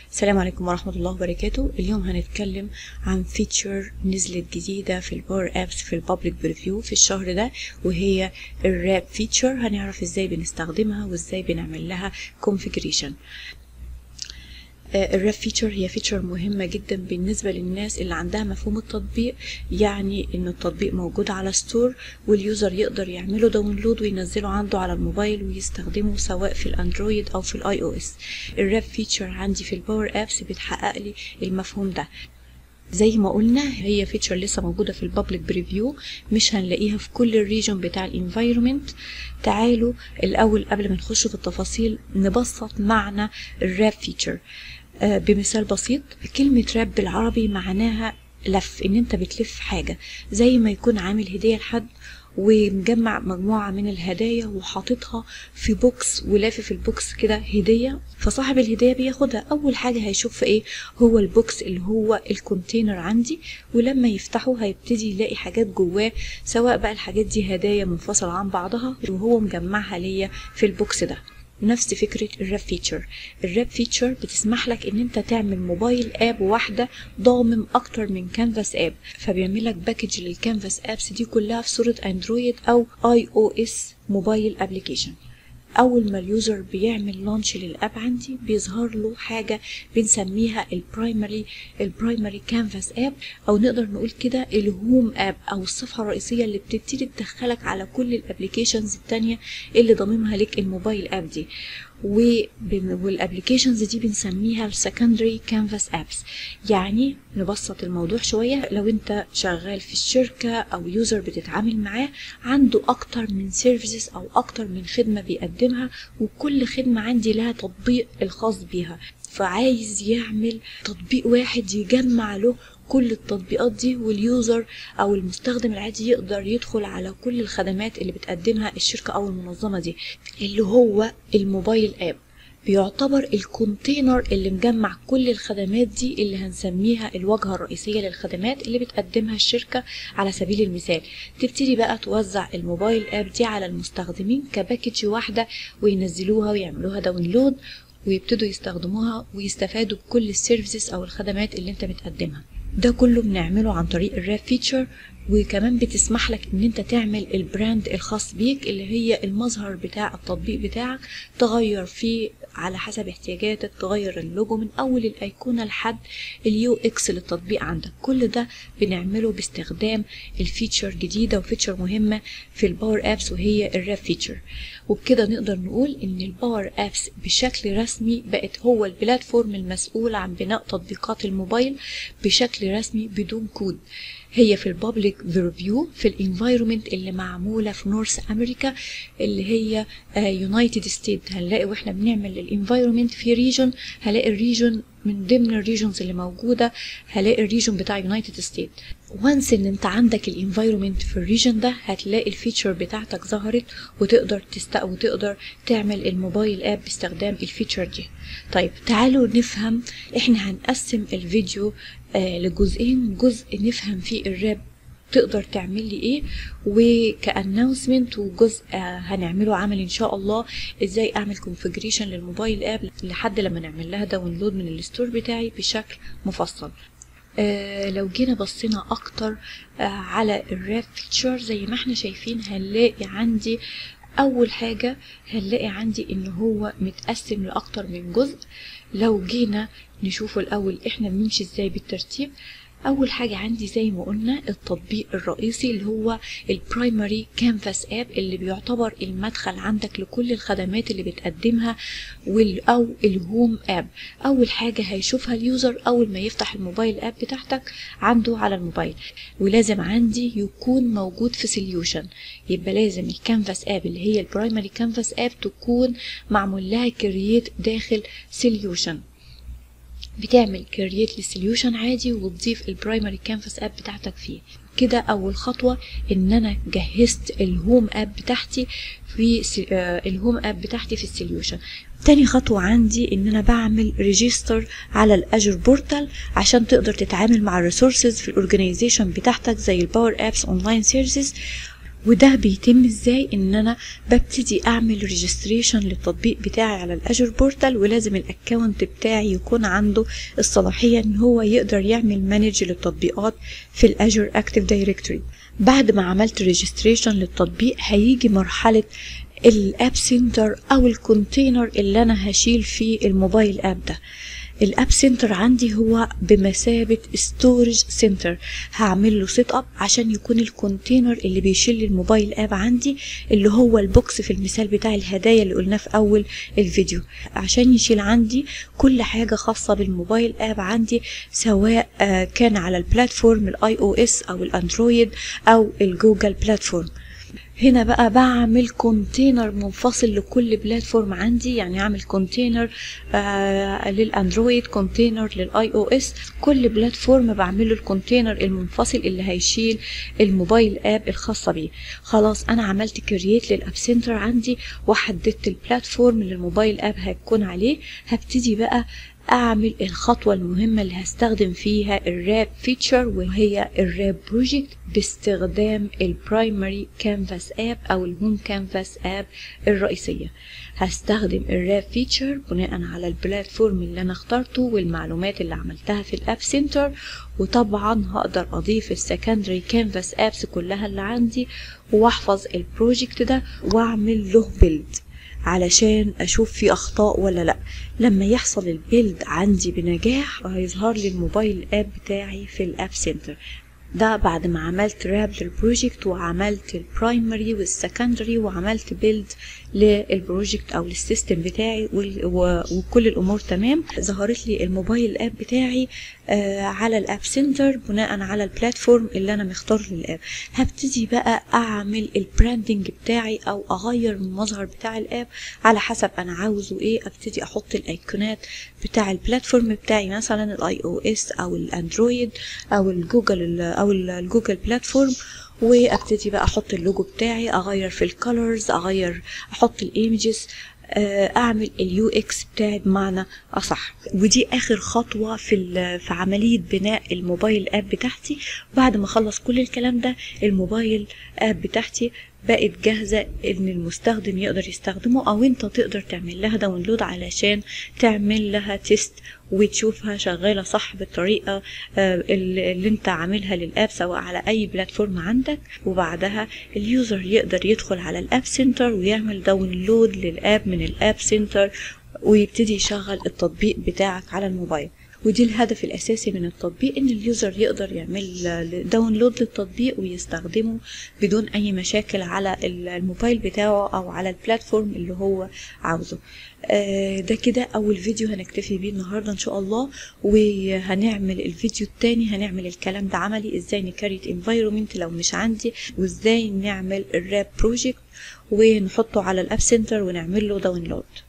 السلام عليكم ورحمة الله وبركاته اليوم هنتكلم عن فيتشر نزلت جديدة في الباور ابس في البابليك بريفيو في الشهر ده وهي الراب فيتشر هنعرف ازاي بنستخدمها وازاي بنعمل لها configuration الراب فيتشر هي فيتشر مهمة جدا بالنسبة للناس اللي عندها مفهوم التطبيق يعني ان التطبيق موجود على ستور واليوزر يقدر يعمله داونلود وينزله عنده على الموبايل ويستخدمه سواء في الاندرويد او في الاي او اس الراب فيتشر عندي في الباور ابس بتحقق لي المفهوم ده زي ما قلنا هي فيتشر لسه موجوده في البابليك بريفيو مش هنلاقيها في كل الريجن بتاع الانفايرمنت تعالوا الاول قبل ما نخش في التفاصيل نبسط معنى الراب فيتشر آه بمثال بسيط كلمة راب بالعربي معناها لف ان انت بتلف حاجة زي ما يكون عامل هدية لحد ومجمع مجموعة من الهدايا وحاططها في بوكس ولافف البوكس كده هدية فصاحب الهدية بياخدها أول حاجة هيشوف ايه هو البوكس اللي هو الكونتينر عندي ولما يفتحه هيبتدي يلاقي حاجات جواه سواء بقى الحاجات دي هدايا منفصلة عن بعضها وهو مجمعها ليا في البوكس ده نفس فكرة الراب فيتشر الراب فيتشر بتسمح لك ان انت تعمل موبايل اب واحدة ضامن اكتر من كانفاس اب فبيعمل لك باكج للكانفاس ابس دي كلها في صورة اندرويد او اي او اس موبايل ابليكيشن اول ما اليوزر بيعمل لانش للاب عندي بيظهر له حاجه بنسميها البرايمري البرايمري كانفاس اب او نقدر نقول كده الهوم اب او الصفحه الرئيسيه اللي بتبتدي تدخلك على كل الابلكيشنز التانية اللي ضاممها لك الموبايل اب دي والابلكيشنز دي بنسميها السكندري كانفاس ابس يعني نبسط الموضوع شويه لو انت شغال في الشركه او يوزر بتتعامل معاه عنده اكتر من سيرفيسز او اكتر من خدمه بيقدمها وكل خدمه عندي لها تطبيق الخاص بيها فعايز يعمل تطبيق واحد يجمع له كل التطبيقات دي واليوزر او المستخدم العادي يقدر يدخل على كل الخدمات اللي بتقدمها الشركة او المنظمة دي اللي هو الموبايل اب بيعتبر الكونتينر اللي مجمع كل الخدمات دي اللي هنسميها الواجهة الرئيسية للخدمات اللي بتقدمها الشركة على سبيل المثال تبتدي بقى توزع الموبايل اب دي على المستخدمين كباكج واحدة وينزلوها ويعملوها داونلود ويبتدوا يستخدموها ويستفادوا بكل السيرفيسز او الخدمات اللي انت بتقدمها ده كله بنعمله عن طريق الراب فيتشر وكمان بتسمح لك ان انت تعمل البراند الخاص بيك اللي هي المظهر بتاع التطبيق بتاعك تغير فيه على حسب احتياجاتك تغير اللوجو من اول الايقونه لحد اليو اكس للتطبيق عندك كل ده بنعمله باستخدام الفيتشر جديده وفيتشر مهمه في الباور ابس وهي الراب فيتشر وبكده نقدر نقول ان الباور ابس بشكل رسمي بقت هو البلاتفورم المسؤول عن بناء تطبيقات الموبايل بشكل رسمي بدون كود هي في البابليك ريفيو في الانفايرومنت اللي معموله في نورث امريكا اللي هي يونايتد ستيت هنلاقي واحنا بنعمل الانفايرومنت في ريجن هلاقي الريجن من ضمن الريجنز اللي موجوده هلاقي الريجن بتاع يونايتد ستيت وانس ان انت عندك الانفايرومنت في الريجن ده هتلاقي الفيتشر بتاعتك ظهرت وتقدر تست وتقدر تعمل الموبايل اب باستخدام الفيتشر دي طيب تعالوا نفهم احنا هنقسم الفيديو آه لجزئين جزء نفهم فيه الراب تقدر تعمل لي ايه وكاناونسمنت وجزء هنعمله عمل ان شاء الله ازاي اعمل كونفجريشن للموبايل اب لحد لما نعمل لها داونلود من الستور بتاعي بشكل مفصل آه لو جينا بصينا اكتر آه على الراب فيتشر زي ما احنا شايفين هنلاقي عندي اول حاجة هنلاقي عندي ان هو متقسم لاكتر من جزء لو جينا نشوفه الاول احنا بنمشي ازاي بالترتيب اول حاجه عندي زي ما قلنا التطبيق الرئيسي اللي هو البرايمري كانفاس اب اللي بيعتبر المدخل عندك لكل الخدمات اللي بتقدمها او الهوم اب اول حاجه هيشوفها اليوزر اول ما يفتح الموبايل اب بتاعتك عنده على الموبايل ولازم عندي يكون موجود في سوليوشن يبقى لازم الكانفاس اب اللي هي البرايمري كانفاس اب تكون معمول لها كرييت داخل سوليوشن بتعمل كرييت للسوليوشن عادي وتضيف البرايمري كانفاس اب بتاعتك فيه كده اول خطوه ان انا جهزت الهوم اب بتاعتي في آه الهوم اب بتاعتي في السوليوشن تاني خطوة عندي ان انا بعمل ريجستر على الاجر بورتال عشان تقدر تتعامل مع الريسورسز في الاورجنايزيشن بتاعتك زي الباور ابس اونلاين سيرفيسز وده بيتم ازاي ان انا ببتدي اعمل ريجستريشن للتطبيق بتاعي على الاجر بورتال ولازم الاكونت بتاعي يكون عنده الصلاحية ان هو يقدر يعمل مانج للتطبيقات في الاجر اكتيف دايركتوري بعد ما عملت ريجستريشن للتطبيق هيجي مرحلة الاب سنتر او الكونتينر اللي انا هشيل فيه الموبايل اب ده الاب سنتر عندي هو بمثابة ستورج سنتر هعمل له سيت اب عشان يكون الكونتينر اللي بيشيل الموبايل اب عندي اللي هو البوكس في المثال بتاع الهدايا اللي قلناه في اول الفيديو عشان يشيل عندي كل حاجة خاصة بالموبايل اب عندي سواء كان على البلاتفورم الاي او اس او الاندرويد او الجوجل بلاتفورم هنا بقى بعمل كونتينر منفصل لكل بلاتفورم عندي يعني اعمل كونتينر آه للاندرويد كونتينر للاي او اس كل بلاتفورم بعمل له الكونتينر المنفصل اللي هيشيل الموبايل اب الخاصه بيه خلاص انا عملت كرييت للاب سنتر عندي وحددت البلاتفورم اللي الموبايل اب هيكون عليه هبتدي بقى اعمل الخطوة المهمة اللي هستخدم فيها الراب فيتشر وهي الراب بروجكت باستخدام البرايمري كانفاس اب او الهوم كانفاس اب الرئيسية هستخدم الراب فيتشر بناء على البلاتفورم اللي انا اخترته والمعلومات اللي عملتها في الاب سنتر وطبعا هقدر اضيف السكندري كانفاس ابس كلها اللي عندي واحفظ البروجكت ده واعمل له بيلد علشان اشوف في اخطاء ولا لا لما يحصل البيلد عندي بنجاح هيظهر لي الموبايل اب بتاعي في الاب سنتر ده بعد ما عملت راب للبروجكت وعملت البرايمري والسكندري وعملت بيلد للبروجكت او للسيستم بتاعي وكل الامور تمام ظهرت لي الموبايل اب بتاعي آه على الاب سنتر بناء على البلاتفورم اللي انا مختار للاب هبتدي بقى اعمل البراندنج بتاعي او اغير المظهر بتاع الاب على حسب انا عاوزه ايه ابتدي احط الايقونات بتاع البلاتفورم بتاعي مثلا الاي او اس او الاندرويد او الجوجل او الجوجل بلاتفورم وابتدي بقى احط اللوجو بتاعي اغير في الكالرز اغير احط الايمجز اعمل اليو اكس بتاعي بمعنى اصح ودي اخر خطوه في في عمليه بناء الموبايل اب بتاعتي بعد ما اخلص كل الكلام ده الموبايل اب بتاعتي بقت جاهزة ان المستخدم يقدر يستخدمه او انت تقدر تعمل لها داونلود علشان تعمل لها تيست وتشوفها شغالة صح بالطريقة اللي انت عاملها للاب سواء على اي بلاتفورم عندك وبعدها اليوزر يقدر يدخل على الاب سنتر ويعمل داونلود للاب من الاب سنتر ويبتدي يشغل التطبيق بتاعك على الموبايل ودي الهدف الأساسي من التطبيق إن اليوزر يقدر يعمل داونلود للتطبيق ويستخدمه بدون أي مشاكل على الموبايل بتاعه أو على البلاتفورم اللي هو عاوزه ده كده أول فيديو هنكتفي بيه النهاردة إن شاء الله وهنعمل الفيديو التاني هنعمل الكلام ده عملي إزاي نكريت انفايرومنت لو مش عندي وإزاي نعمل الراب بروجكت ونحطه على الاب سنتر ونعمل له داونلود